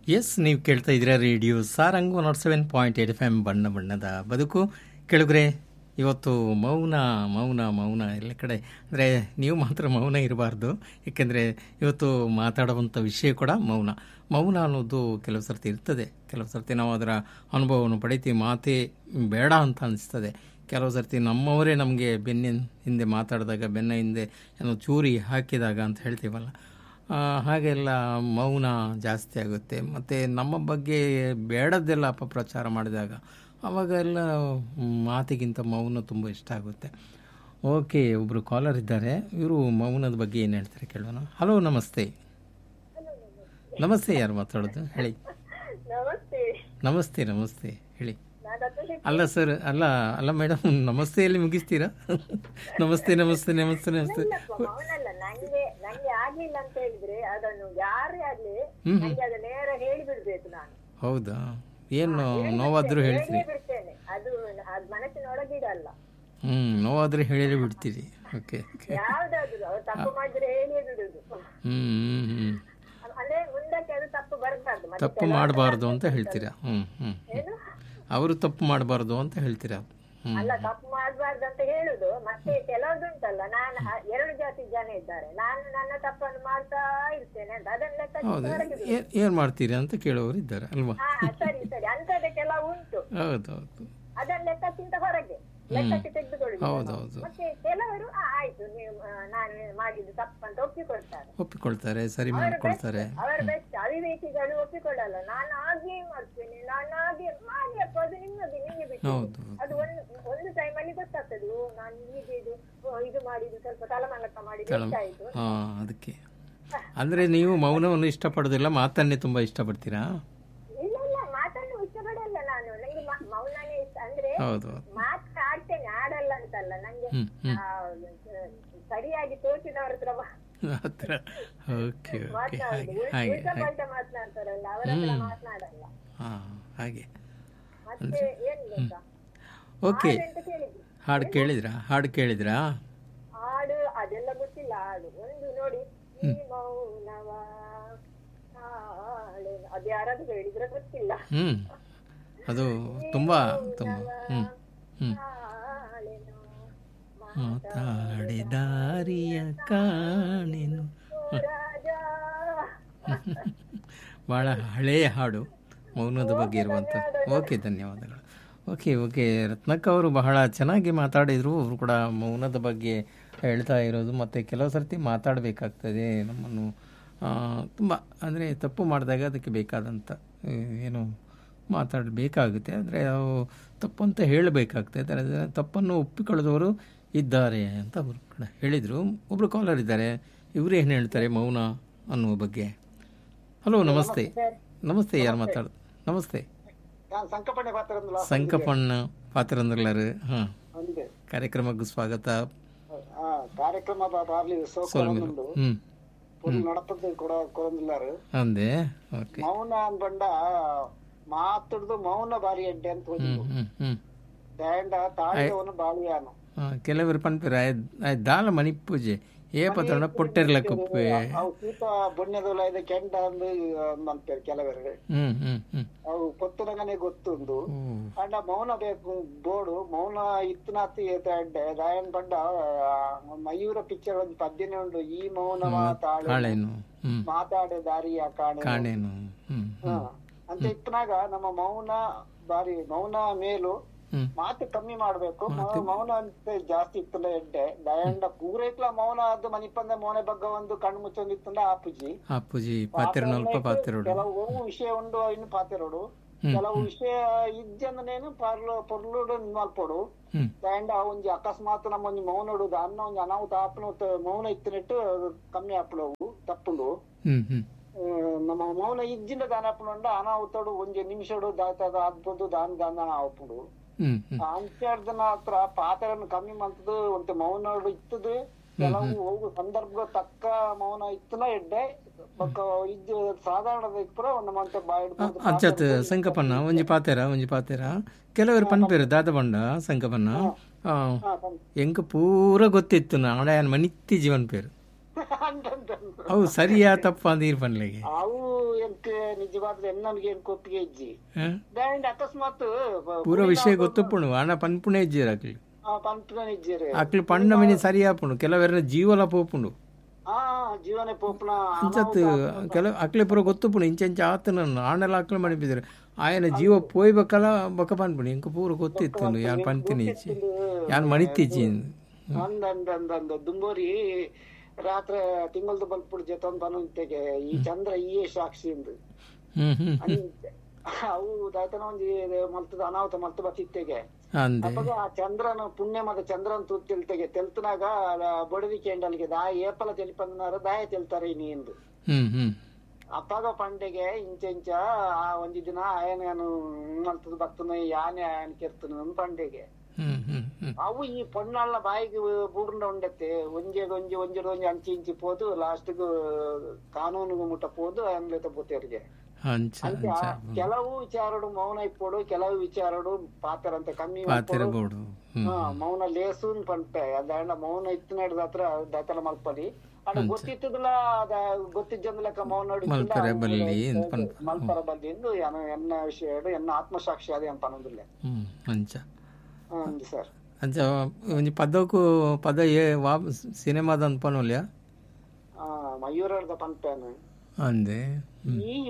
S ನೀವು ಕೇಳ್ತಾ ಇದ್ದೀರಾ radio Sarang one naught seven point eight F M ಬಣ್ಣ ಬಣ್ಣದ ಬದುಕು ಕೆಳಗ್ರೆ ಇವತ್ತು ಮೌನ ಮೌನ ಮೌನ ಎಲ್ಲ ಕಡೆ ಅಂದರೆ ನೀವು ಮಾತ್ರ ಮೌನ ಇರಬಾರ್ದು ಏಕೆಂದರೆ ಇವತ್ತು ಮಾತಾಡುವಂಥ ವಿಷಯ ಕೂಡ ಮೌನ ಮೌನ ಅನ್ನೋದು ಕೆಲವು ಸರ್ತಿ ಇರ್ತದೆ ಕೆಲವು ಸರ್ತಿ ನಾವು ಅದರ ಅನುಭವವನ್ನು ಪಡಿತೀವಿ ಮಾತೇ ಬೇಡ ಅಂತ ಅನಿಸ್ತದೆ ಕೆಲವು ಸರ್ತಿ ನಮ್ಮವರೇ ನಮಗೆ ಬೆನ್ನಿನ ಹಿಂದೆ ಮಾತಾಡಿದಾಗ ಬೆನ್ನ ಹಿಂದೆ ಏನೋ ಚೂರಿ ಹಾಕಿದಾಗ ಅಂತ ಹೇಳ್ತೀವಲ್ಲ ಆ, ಹಾಗೆಲ್ಲ ಮೌನ ಜಾಸ್ತಿ ಆಗುತ್ತೆ ಮತ್ತು ನಮ್ಮ ಬಗ್ಗೆ ಬೇಡದ್ದೆಲ್ಲ ಅಪಪ್ರಚಾರ ಮಾಡಿದಾಗ ಅವಾಗೆಲ್ಲ ಮಾತಿಗಿಂತ ಮೌನ ತುಂಬ ಇಷ್ಟ ಆಗುತ್ತೆ ಓಕೆ ಒಬ್ಬರು ಕಾಲರ್ ಇದ್ದಾರೆ ಇವರು ಮೌನದ ಬಗ್ಗೆ ಏನು ಹೇಳ್ತಾರೆ ಕೇಳೋಣ ಹಲೋ ನಮಸ್ತೆ ನಮಸ್ತೆ ಯಾರು ಮಾತಾಡೋದು ಹೇಳಿ ನಮಸ್ತೆ ನಮಸ್ತೆ ನಮಸ್ತೆ ಹೇಳಿ ನಾನು ಡಾಕ್ಟರ್ ಶೆಟ್ಟಿ ಅಲ್ಲ ಸರ್ ಅಲ್ಲ ಅಲ್ಲ ಮೇಡಮ್ ನಮಸ್ತೆಯಲ್ಲಿ ಮುಗಿಸ್ತೀರಾ ನಮಸ್ತೆ ನಮಸ್ತೆ ನಮಸ್ತೆ ನಮಸ್ತೆ ಇಲ್ಲಪ್ಪ, ಮೌನಲ್ಲ ನಂಗೆ ನಂಗೆ ಆಗ್ಲಿಲ್ಲ ಅಂತ ಹೇಳಿದ್ರೆ ಅದನ್ನು ಯಾರೇ ಆಗ್ಲಿ ಹ್ಮ್. ನಂಗೆ ಅದು ನೇರ ಹೇಳಿ ಬಿಡ್ಬೇಕು ನಾನು ಹೌದಾ ಏನು ನೋವಾದರೂ ಹೇಳ್ತೀರಿ ಹೇಳಿ ಬಿಡ್ತೇನೆ ಅದು ಅದು ಮನಸ್ಸಿನೊಳಗಿಡಲ್ಲ ಹ್ಞೂ ನೋವಾದರೆ ಹೇಳಿ ಬಿಡ್ತೀರಿ ಓಕೆ ಓಕೆ ಯಾವ್ದಾದ್ರು ಅವ್ರು ತಪ್ಪು ಮಾಡಿದ್ರೆ ಹೇಳಿಯೇ ಬಿಡುದು ಹ್ಞೂ ಹ್ಞೂ ಹ್ಞೂ ಅಂದ್ರೆ ಮುಂದಕ್ಕೆ ಅದು ತಪ್ಪು ಬರಬಾರ್ದು ಮತ್ತೆ ತಪ್ಪು ಮಾಡಬಾರ್ದು ಅಂತ ಹೇಳ್ತೀರಾ ಹ್ಞೂ ಹ್ಞೂ ಏನು ಅವರು ತಪ್ಪು ಮಾಡಬಾರ್ದು ಅಂತ ಹೇಳ್ತೀರಾ ಹ್ಞೂ ಅಲ್ಲ ತಪ್ಪು ಮಾಡಬಾರ್ದು ಅಂತ ಹೇಳುದು ಮತ್ತೆ ಕೆಲವ್ದುಂಟಲ್ಲ ನಾನು ಆ- ಎರಡು ಜಾತಿ ಜನ ಇದ್ದಾರೆ ನಾನು ನನ್ನ ತಪ್ಪನ್ನು ಮಾಡ್ತಾ ಇರ್ತೇನೆ ಅಂತ ಅದನ್ನ ಲೆಕ್ಕ ಹೌದು ಹೊರಗೆ ಬಿಡು. ಏನು ಮಾಡ್ತೀರಿ ಅಂತ ಕೇಳೋರು ಇದ್ದಾರೆ ಅಲ್ವಾ ಹಾ ಸರಿ ಸರಿ ಅಂತದಕ್ಕೆಲ್ಲ ಉಂಟು ಹೌದು ಹೌದು ಅದನ್ನ ಲೆಕ್ಕಕ್ಕಿಂತ ಹೊರಗೆ ಲೆಕ್ಕಕ್ಕೆ ತೆಗೆದುಕೊಳ್ಳುದು ಹೌದು ಹೌದು ಮತ್ತೆ ಕೆಲವರು ಆ, ಆಯ್ತು ನೀವು ಆ, ನಾನು ಮಾಡಿದ್ದು ತಪ್ಪಂತ ಒಪ್ಪಿಕೊಳ್ತಾರೆ ಒಪ್ಪಿಕೊಳ್ತಾರೆ ಸರಿ ಅವರು ಮಾಡಿಕೊಳ್ತಾರೆ ಅವರ ಬೆಸ್ಟ್ ಅವಿವೇಕಿಗಳು ಒಪ್ಪಿಕೊಳ್ಳಲ್ಲ ನಾನು ಹಾಗೆ ಮಾಡ್ತೇನೆ ನಾನು ಹಾಗೆ ಮಾಡಿಯಪ್ಪ ಅದು ನಿಮ್ಮದು ನಿಮಗೆ ಬಿಟ್ಟು ಹೌದು ಅದು ಒಂದು ಒಂದು ಟೈಮಲ್ಲಿ ಗೊತ್ತಾಗ್ತದೆ ಓ ನಾನು ಹೀಗೆ ಇದು ಓ, ಇದು ಮಾಡಿದ್ದು ಸ್ವಲ್ಪ ತಲಮಲಕ ಮಾಡಿದ್ದು ತಳ ಎಷ್ಟಾಯ್ತು ಹಾಂ ಅದಕ್ಕೆ ಅಂದರೆ ನೀವು ಮೌನವನ್ನು ಇಷ್ಟಪಡೋದಿಲ್ಲ ಮಾತನ್ನೇ ತುಂಬ ಇಷ್ಟಪಡ್ತೀರಾ ಇಲ್ಲ ಇಲ್ಲ ಮಾತನ್ನು ಇಷ್ಟಪಡಲ್ಲ ನಾನು ನಂಗೆ ಮ- ಮೌನನೇ ಇಷ್ಟ ಅಂದ್ರೆ ಹೌದು ಮಾತ್ರ ಆಡ್ತೇನೆ ಆಡಲ್ಲ ಅಂತಲ್ಲ ನಂಗೆ ಹ್ಞೂ ಹ್ಞೂ ಆ, ಸರಿಯಾಗಿ ತೋಚಿದವ್ರ ಹತ್ರ ಮಾ- ಆ ಥರ ಓಕೆ ಓಕೆ ಮಾತನಾಡುದು ಹಾಗೆ ಉಲ್- ಹಾಗೆ ಉಲ್ಟಾ ಹಾಗೆ ಪಲ್ಟಾ ಮಾತನಾಡ್ತಾರಲ್ಲ ಅವರ ಹತ್ರ ಮಾತನಾಡಲ್ಲ ಹಾಂ ಹಾಗೆ ಮತ್ತೆ ಏನ್ ಗೊತ್ತಾ ಓಕೆ ಅಂತ ಕೇಳಿದ್ರು ಹಾಡು ಕೇಳಿದ್ರಾ ಹಾಡು ಕೇಳಿದ್ರಾ ಹಾಡು ಅದೆಲ್ಲ ಗೊತ್ತಿಲ್ಲ ಹಾಡು ಒಂದು ನೋಡಿ ಈ ಮೌನವ ಹಾಳೆನು ಅದು ಯಾರಾದ್ರೂ ಹೇಳಿದ್ರೆ ಗೊತ್ತಿಲ್ಲ ಹ್ಞೂ ಅದು ತುಂಬ ತುಂಬ ಹ್ಞೂ ಹ್ಞೂ ಹಾಳೆನು ಮಾತಾಡಿದಾರಿಯ ಕಾಣೆನು ರಾಜ ಭಾಳ ಹಳೆಯ ಹಾಡು ಮೌನದ ಬಗ್ಗೆ ಇರುವಂಥ ಓಕೆ ಧನ್ಯವಾದಗಳು ಓಕೆ ಓಕೆ ರತ್ನಕ್ಕ ಅವರು ಬಹಳ ಚೆನ್ನಾಗಿ ಮಾತಾಡಿದರು ಅವರು ಕೂಡ ಮೌನದ ಬಗ್ಗೆ ಹೇಳ್ತಾ ಇರೋದು ಮತ್ತು ಕೆಲವು ಸರ್ತಿ ಮಾತಾಡಬೇಕಾಗ್ತದೆ ನಮ್ಮನ್ನು ತುಂಬ ಅಂದರೆ ತಪ್ಪು ಮಾಡಿದಾಗ ಅದಕ್ಕೆ ಬೇಕಾದಂಥ ಆ, ಏನು ಮಾತಾಡಬೇಕಾಗುತ್ತೆ ಆದರೆ ನಾವು ತಪ್ಪು ಅಂತ ಹೇಳಬೇಕಾಗ್ತದೆ ಅದರ ತಪ್ಪನ್ನು ಒಪ್ಪಿಕೊಳ್ಳದವರು ಇದ್ದಾರೆ ಅಂತ ಅವರು ಕೂಡ ಹೇಳಿದರು ಒಬ್ಬರು ಕಾಲರ್ ಇದ್ದಾರೆ ಇವರು ಏನು ಹೇಳ್ತಾರೆ ಮೌನ ಅನ್ನುವ ಬಗ್ಗೆ ಹಲೋ ನಮಸ್ತೆ ನಮಸ್ತೆ ಯಾರು ಮಾತಾಡೋದು ನಮಸ್ತೆ ನಾನು ಸಂಕಪಣ್ಣೆ ಮಾತಾಡೋದಿಲ್ಲ ಸಂಕಪಣ್ಣ ಪಾತ್ರಂದ್ರಲ್ಲರು ಹಾಂ ಅಂದೆ ಕಾರ್ಯಕ್ರಮಕ್ಕೆ ಸ್ವಾಗತ ಆ ಕಾರ್ಯಕ್ರಮ ಬಾರ್ಲಿ ಸೋಲ್ಮೀರು ಸೋಕೊಂಡು ಹ್ಞೂ ಪುಲ್ ನಡಪದ್ದು ಕೂಡ ಕೊರೊಂದಿಲ್ಲಾರು ಅಂದೆ ಓಕೆ ಮೌನ ಅನ್ಬಂಡ ಮಾತಾಡುದು ಮೌನ ಬಾರಿ ಅಡ್ಡೆ ಅಂತ ಹ್ಞೂ ಹೋಗಿದ್ದು ಹ್ಞೂ ಹ್ಞೂ ದಾಂಡ ತಾಳಿದವನು ಬಾಳಿಯಾನು ಕೆಲವರು ಪನ್ಪಿರ ದಾಲ ಮಣಿ ಪೂಜೆ ಏ ಪತ್ರಣ ಪೊಟ್ಟಿರ್ಲಕ್ಕಪ್ಪೆ ಅವು ಸೀತ ಬುಣ್ಯದಲ್ಲ ಇದೆ ಕೆಂಡ ಅಂದು ಅಂತಾರೆ ಕೆಲವರು ಹ್ಞೂ ಹ್ಞೂ ಹ್ಞೂ ಅವು ಪೊತ್ತುನಗನೆ ಗೊತ್ತುಂದು ಓ ಅಂಡ ಮೌನ ಬೇಕು ಬೋಡು ಮೌನ ಇತ್ತನಾತಿ ಅಡ್ಡೆ ದಾಯನ್ ಬಂಡ ಆ, ಮಯೂರ ಪಿಕ್ಚರ್ ಒಂದು ಪದ್ಯನೇ ಉಂಟು ಈ ಮೌನವ ತಾಳೆ ಕಾಳೇನು ಹ್ಞೂ ಮಾತಾಡೆ ದಾರಿಯ ಕಾಣೆ ಕಾಣೇನು ಹ್ಞೂ ಹ. ಅಂತ ಇತ್ತನಾಗ ನಮ್ಮ ಮೌನ ಬಾರಿ ಮೌನ ಮೇಲು ಹ್ಞೂ ಮಾತು ಕಮ್ಮಿ ಮಾಡ್ಬೇಕು ಮ- ಮೌನ ಅಂತ ಜಾಸ್ತಿ ಇತ್ತಲ್ಲ ಎಡ್ಡೆ ದಯಂಡ ಪೂರೈಕ್ಲ ಮೌನ ಅದು ಮನಿಪಂದ ಮೌನ ಬಗ್ಗೆ ಒಂದು ಕಣ್ಣು ಮುಚ್ಚೊಂದು ಇತ್ತಂದ ಆಪುಜಿ ಅಪ್ಪುಜಿ ಪಾತಿರನಲ್ಪ ಪಾತಿರೋಡು ಕೆಲವು ಒವು ವಿಷಯ ಉಂಡು ಇನ್ನು ಪಾತಿರೋಡು ಕೆಲವು ವಿಷಯ ಇಜ್ಜಂದನೇನು ಪರ್ಲು ಪೊರ್ಲುಡು ಮಲ್ಪೊಡು ಹ್ಞೂ ದಯಂಡ ಒಂಜಿ ಅಕಸ್ಮಾತ್ ನಮ್ಮ ಒಂಜಿ ಮೌನ ಇಡುದು ಅನ್ನ ಒಂಜಿ ಅನಾಹುತ ಆಪುನ ಮೌನ ಇತ್ತಿನಿಟ್ಟು ಕಮ್ಮಿ ಆಪುಡವು ತಪ್ಪುಂಡು ಹ್ಞೂ ಹ್ಞೂ ಆ, ನಮ್ಮ ಮೌನ ಇಜ್ಜಿಂದ ದಾನ ಆಪುಂಡ ಅನಾಹುತಡು ಒಂಜಿ ನಿಮಿಷಡು ದಾತಾಗ ಆಗ್ಬೋದು ದಾನ ದಾನ ಆಪುಂಡು ಹ್ಞೂ ಹ್ಞೂ ಅಂಚರ್ದನ ಹತ್ರ ಪಾತ್ರವನ್ನು ಕಮ್ಮಿ ಮಾಡ್ತದು ಒಂದು ಮೌನ ಇತ್ತದು ಕೆಲವು ಹೋಗು ಸಂದರ್ಭ ತಕ್ಕ ಮೌನ ಇತ್ತನ ಎಡ್ಡೆ ಬೊಕ್ಕ ಇದು ಸಾಧಾರಣದ ಇಪ್ಪರ ಒಂದು ಮಂತ ಬಾಯ್ ಹಿಡ್ಕೊಂಡು ಅಚ್ಚತ್ ಸಂಕಪನ್ನ ಒಂಜಿ ಪಾತೆರ ಒಂಜಿ ಪಾತೆರ ಕೆಲವರು ಪನ್ಪೇರು ದಾದ ಬಂಡ ಸಂಕಪನ್ನ ಆ, ಹಾ, ಬಂದ್. ಎಂಕ್ ಪೂರ ಗೊತ್ತಿತ್ತು ನಾಡ ಮನಿತ್ತಿ ಜೀವನ್ ಪೇರು ಅಂದಂದಂದು. ಅವು ಸರಿಯಾ ತಪ್ಪ ಅಂತ ಇರ್ ಪನ್ಲೆಗೆ ಅವು ಎಂತ ನಿಜವಾದ ಎನ್ನನ್ಗೆ ಏನ್ ಕೊಪ್ಪಿಗೆ ಇಜ್ಜಿ ಹ? ದಾಂಡ್ ಅಕಸ್ಮಾತ್ ಪೂರ ವಿಷಯ ಗೊತ್ತುಪ್ಪುಣು ಹಣ ಪನ್ಪುಣೆ ಇಜ್ಜಿರ ಅಕ್ಲಿ ಪಂಪಿನ ನಿಜ್ಜರೆ ಅಕ್ಲಿ ಪಣ್ಣ ಮಿನಿ ಸರಿಯಾಪುಣು ಕೆಲವೆರ ಜೀವಲ ಪೋಪುಂಡು ಆ ಜೀವನ ಪೋಪನ ಅಂಚತ್ ಕೆಲ ಅಕ್ಲೆ ಪೂರ ಗೊತ್ತುಪ್ಪುಣು ಇಂಚ ಇಂಚ ಆತನ ಆಣೆಲ್ಲ ಅಕ್ಲೆ ಮಾಡಿಬಿದ್ರು ಆಯನ ಜೀವ ಪೋಯ್ಬೇಕಲ್ಲ ಬೊಕ ಪನ್ಪುಣು ಇಂಕ ಪೂರ ಗೊತ್ತಿತ್ತು ಯಾನ್ ಪನ್ತೀನಿ ಇಚ್ಚಿ ಯಾನ್ ಮಣಿತಿಚ್ಚಿ ಅಂದ ಅಂದ ಅಂದ ಅಂದ ದುಂಬೋರಿ ರಾತ್ರಿ ತಿಂಗಳದ ಬಲ್ಪುಡ್ ಜೊತೆ ಒಂದು ಬನ್ನುಂತೆಗೆ ಈ ಚಂದ್ರ ಈ ಸಾಕ್ಷಿ ಎಂದು ಹ್ಮ್ ಹ್ಮ್ ಅಂತೆ. ಅವು ದಾತನ ಒಂಜಿ ಮಲ್ತದ ಅನಾಹುತ ಮಲ್ತ ಬತ್ತಿತ್ತೆಗೆ ಅಂದೆ ಅಪ್ಪಗ ಆ ಚಂದ್ರನ ಪುಣ್ಯ ಮದ ಚಂದ್ರನ್ ತೂತಿಲ್ತೆಗೆ ತೆಲ್ತನಾಗ ಬಡದಿ ಕೇಂಡಲ್ಗೆ ದಾಯ ಏಪಲ ತೆಲಿಪಂದನಾರ ದಾಯ ತೆಲ್ತಾರೆ ಇನಿ ಎಂದು ಹ್ಮ್ ಹ್ಮ್ ಅಪ್ಪಗ ಪಂಡೆಗೆ ಇಂಚ ಇಂಚ ಆ ಒಂಜಿ ದಿನ ಆಯನ ನಾನು ಮಲ್ತದ ಬರ್ತನ ಯಾನೆ ಆಯನ ಕೆರ್ತನ ಪಂಡೆಗೆ ಹ್ಮ್ ಹ್ಮ್ ಹ್ಮ್ ಅವು ಈ ಪೊಣ್ಣಲ್ಲ ಬಾಯಿಗೆ ಬೂರ್ಂಡ ಉಂಡತ್ತೆ ಒಂಜೆ ಒಂಜಿ ಒಂಜಿ ಒಂಜಿ ಅಂಚಿ ಇಂಚಿ ಪೋದು ಲಾಸ್ಟ್ಗ್ ಕಾನೂನು ಮುಟ್ಟ ಪೋದು ಅಂಗ್ಲೆತ ಬುತ್ತೇರಿಗೆ ಅಂಚ ಅಂಚ ಅಂಚ ಕೆಲವು ವಿಚಾರಡು ಮೌನ ಇಪ್ಪೋಡು ಕೆಲವು ವಿಚಾರಡು ಪಾತ್ರ ಅಂತ ಕಮ್ಮಿ ಪಾತೆರ ಮಲ್ಪೊಡು. ಬೋಡು ಹ್ಮ್ ಹಾ, ಮೌನ ಲೇಸುನ್ ಪಂಪೆ ಅದಂಡ ಮೌನ ಇತ್ತು ನಡೆದ ಹತ್ರ ದತ್ತಲ ಮಲ್ಪಲಿ ಅದ ಗೊತ್ತಿತ್ತದಲ್ಲ ಅದ ಗೊತ್ತಿದ್ದಂದ ಲೆಕ್ಕ ಮೌನ ನೋಡಿದ್ದಿಲ್ಲ, ಮಲ್ಪರೆ ಅವ್ನು ಬಲ್ಲಿ ಅಂತ ಪನ್ಪ. ಮಲ್ಪರ ಬಲ್ಲಿ ಎಂದು ಎನ್ನ ಎನ್ನ ವಿಷಯ ಎನ್ನ ಆತ್ಮಸಾಕ್ಷಿ ಅದೇ ಅಂತ ಅನ್ನೋದಿಲ್ಲ ಹ್ಮ್ ಅಂಚ ಹ್ಮ್ ಸರ್ ಅಂಚ ಒಂಜಿ ಪದಕ್ಕೂ ಪದ ಏ ವಾ ಸಿನಿಮಾದ ಅನ್ಪನೋಲ್ಯ ಆ ಮಯೂರದ ಪಂಪೆನು ಅಂದೆ ಹ್ಮ್ ಈ